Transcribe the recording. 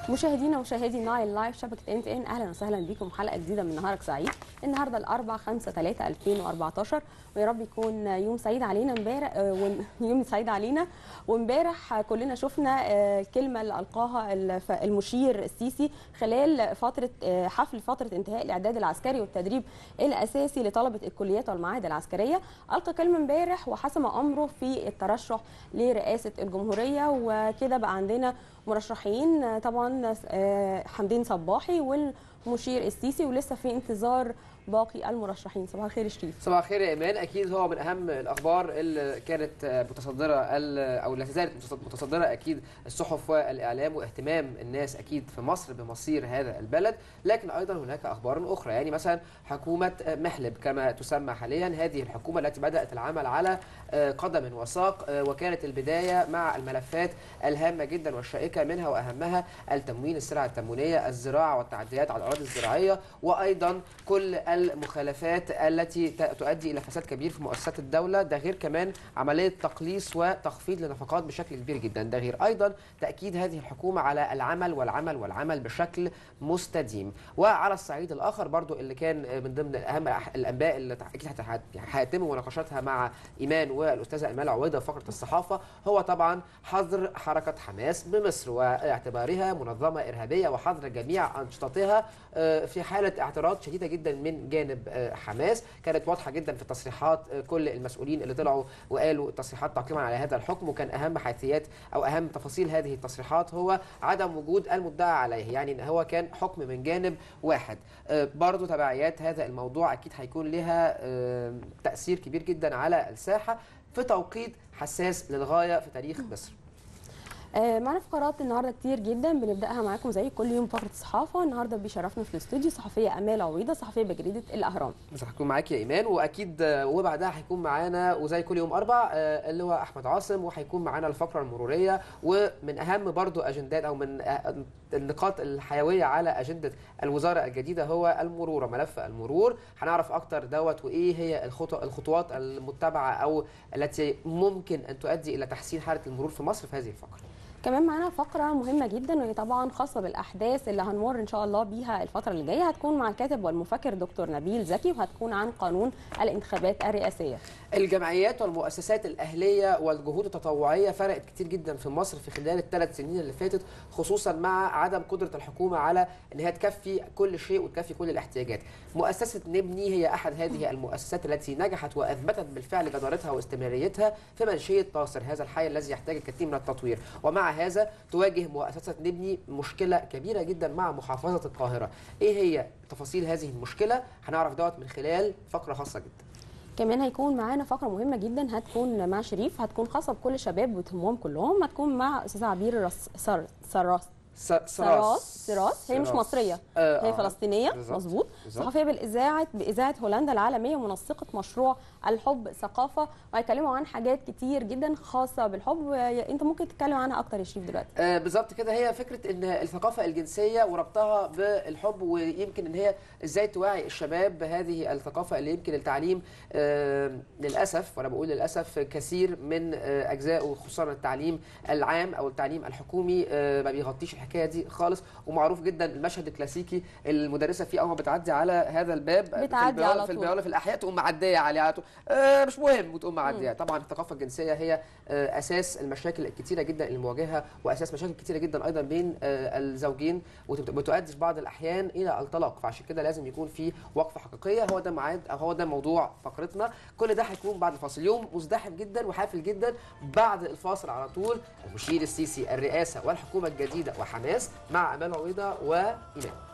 مشاهدينا ومشاهدي نايل لايف شبكه ان تي ان اهلا وسهلا بكم حلقه جديده من نهارك سعيد النهارده الاربعاء 5 3 2014 ويا رب يكون يوم سعيد علينا امبارح آه، ون- يوم سعيد علينا وامبارح كلنا شفنا آه، الكلمه اللي القاها الف- المشير السيسي خلال فتره آه، حفل فتره انتهاء الاعداد العسكري والتدريب الاساسي لطلبه الكليات والمعاهد العسكريه القى كلمه امبارح وحسم امره في الترشح لرئاسه الجمهوريه وكده بقى عندنا مرشحين آه، طبعا آه، حمدين صباحي والمشير السيسي ولسه في انتظار باقي المرشحين صباح الخير يا شريف صباح الخير يا ايمان اكيد هو من اهم الاخبار اللي كانت متصدره ال- او التي زالت متصدره اكيد الصحف والاعلام واهتمام الناس اكيد في مصر بمصير هذا البلد لكن ايضا هناك اخبار اخرى يعني مثلا حكومه محلب كما تسمى حاليا هذه الحكومه التي بدات العمل على قدم وساق وكانت البدايه مع الملفات الهامه جدا والشائكه منها واهمها التموين السلع التموينيه الزراعه والتعديات على الاراضي الزراعيه وايضا كل المخالفات التي ت- تؤدي الى فساد كبير في مؤسسات الدوله ده غير كمان عمليه تقليص وتخفيض لنفقات بشكل كبير جدا ده غير ايضا تاكيد هذه الحكومه على العمل والعمل والعمل بشكل مستديم وعلى الصعيد الاخر برضو اللي كان من ضمن اهم الأح- الانباء اللي تع- اكيد هت- هيتم مناقشتها مع ايمان والاستاذه امال عويده في فقره الصحافه هو طبعا حظر حركه حماس بمصر واعتبارها منظمه ارهابيه وحظر جميع انشطتها آه، في حاله اعتراض شديده جدا من جانب آه، حماس كانت واضحه جدا في تصريحات آه، كل المسؤولين اللي طلعوا وقالوا تصريحات تعقيبا على هذا الحكم وكان اهم حيثيات او اهم تفاصيل هذه التصريحات هو عدم وجود المدعى عليه يعني إن هو كان حكم من جانب واحد آه، برضو تبعيات هذا الموضوع اكيد هيكون لها آه، تاثير كبير جدا على الساحه في توقيت حساس للغايه في تاريخ مصر آه، معانا فقرات النهارده كتير جدا بنبداها معاكم زي كل يوم فقره الصحافه النهارده بيشرفنا في الاستوديو صحفيه امال عويضه صحفيه بجريده الاهرام بس هكون معاك يا ايمان واكيد آه، وبعدها هيكون معانا وزي كل يوم اربع آه، اللي هو احمد عاصم وهيكون معانا الفقره المروريه ومن اهم برضو اجندات او من آه، النقاط الحيويه على اجنده الوزاره الجديده هو المرور ملف المرور هنعرف اكتر دوت وايه هي الخطو الخطوات المتبعه او التي ممكن ان تؤدي الى تحسين حاله المرور في مصر في هذه الفقره كمان معانا فقره مهمه جدا وهي طبعا خاصه بالاحداث اللي هنمر ان شاء الله بيها الفتره اللي جايه هتكون مع الكاتب والمفكر دكتور نبيل زكي وهتكون عن قانون الانتخابات الرئاسيه الجمعيات والمؤسسات الأهلية والجهود التطوعية فرقت كتير جدا في مصر في خلال الثلاث سنين اللي فاتت خصوصا مع عدم قدرة الحكومة على أن هي تكفي كل شيء وتكفي كل الاحتياجات مؤسسة نبني هي أحد هذه المؤسسات التي نجحت وأثبتت بالفعل جدارتها واستمراريتها في منشية ناصر هذا الحي الذي يحتاج الكثير من التطوير ومع هذا تواجه مؤسسة نبني مشكلة كبيرة جدا مع محافظة القاهرة إيه هي تفاصيل هذه المشكلة هنعرف دوت من خلال فقرة خاصة جدا كمان هيكون معانا فقره مهمه جدا هتكون مع شريف هتكون خاصه بكل الشباب وتهمهم كلهم هتكون مع استاذه عبير رس... سر... سراس س- سراس سراس هي مش سراس. مصريه آه، هي آه. فلسطينيه بالظبط. مظبوط بالظبط. صحفيه بالاذاعه باذاعه هولندا العالميه منسقه مشروع الحب ثقافه وهيكلموا عن حاجات كتير جدا خاصه بالحب انت ممكن تتكلم عنها اكتر يا شريف دلوقتي آه، بالظبط كده هي فكره ان الثقافه الجنسيه وربطها بالحب ويمكن ان هي ازاي توعي الشباب بهذه الثقافه اللي يمكن التعليم آه، للاسف وانا بقول للاسف كثير من آه، اجزائه خصوصا التعليم العام او التعليم الحكومي آه، ما بيغطيش الحكايه دي خالص ومعروف جدا المشهد الكلاسيكي المدرسه فيه اول ما بتعدي على هذا الباب بتعدي في على البيولوجي في طول. البيولوجي في الاحياء تقوم معديه عليه على طول آه، مش مهم وتقوم معديه طبعا الثقافه الجنسيه هي آه، اساس المشاكل الكتيره جدا اللي مواجهها واساس مشاكل كتيره جدا ايضا بين آه، الزوجين وتبت- وتؤدي في بعض الاحيان الى الطلاق فعشان كده لازم يكون في وقفه حقيقيه هو ده ميعاد او هو ده موضوع فقرتنا كل ده هيكون بعد الفاصل يوم مزدحم جدا وحافل جدا بعد الفاصل على طول المشير السيسي الرئاسه والحكومه الجديده وحماس مع امال عويضه وايمان